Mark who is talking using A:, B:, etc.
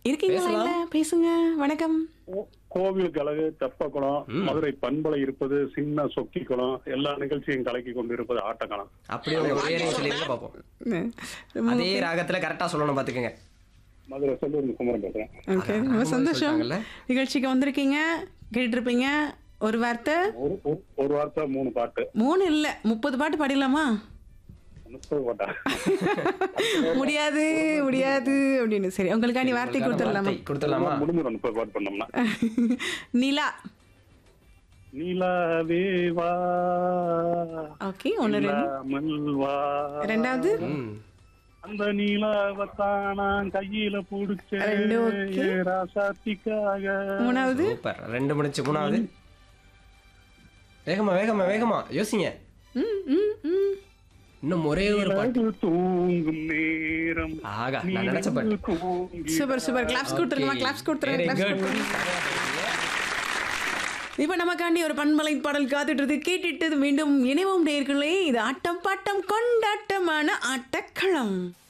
A: இருக்கீங்க
B: பேசலாம்.
A: லைன்ல பேசுங்க வணக்கம்
C: கோ- கோவில் கழகு தெப்பக்குளம் மதுரை பண்பலை இருப்பது சின்ன சொக்கி குளம் எல்லா நிகழ்ச்சியும் கலக்கி கொண்டு இருப்பது ஆட்டக்களம்
B: அப்படியே உங்க பேரையும் சொல்லிருங்க பார்ப்போம்
A: ம். ரொம்ப
B: அதே ராகத்துல கரெக்டா சொல்லணும் பாத்துக்கங்க
C: மதுரை செல்லூர் குமரன் பேசுறேன்
A: ஓகே ரொம்ப
B: ரொம்ப
A: சந்தோஷம்
B: சொல்லிட்டாங்கல்ல?
A: நிகழ்ச்சிக்கு வந்திருக்கீங்க கேட்டுட்டு இருப்பீங்க ஒரு வார்த்தை
C: ஒரு ஒரு- ஒரு வார்த்தை மூணு பாட்டு
A: மூணு இல்ல முப்பது பாட்டு பாடிடலாமா
C: முப்பது பாட்டா
A: முடியாது முடியாது அப்படின்னு சரி உங்களுக்காண்டி வார்த்தை கொடுத்துடலாமா
B: வார்த்தை கொடுத்துடலாமா
C: முடிஞ்சிடும் முப்பது பாட்டு பண்ணோம்னா
A: நிலா
C: நிலாவே வா
A: ஓகே ஒன்று ரெண்டு
C: இல்லாமல் வா
A: ரெண்டாவது
B: ம்.
C: அந்த நீலாவத்தான் நான் கையில புடிச்ச
A: ரெண்டு okay.
C: ராசாத்திக்காக
A: மூணாவது
B: சூப்பர் ரெண்டு முடிச்சு மூணாவது வேகமா வேகமா வேகமா யோசிங்க
A: ம் ம் ம்
B: இன்னும் ஒரே ஒரு பாட்டு
C: நிலவு தூங்கும் நேரம்
B: ஆகா நான் நினைச்ச பாட்டு
C: நிலவு தூங்கி
A: சூப்பர் சூப்பர் கிளாப்ஸ் கொடுத்துருங்கம்மா கிளாப்ஸ் கொடுத்துருங்க
B: Very
A: கிளாப்ஸ்
B: good.
A: கொடுத்துருங்க இப்ப நமக்காண்டி ஒரு பண்பலை பாடல் காத்துட்டு இருக்கு கேட்டுட்டு மீண்டும் இணைவோம் நேர்களே இது ஆட்டம் பாட்டம் கொண்டாட்டமான ஆட்டக்களம்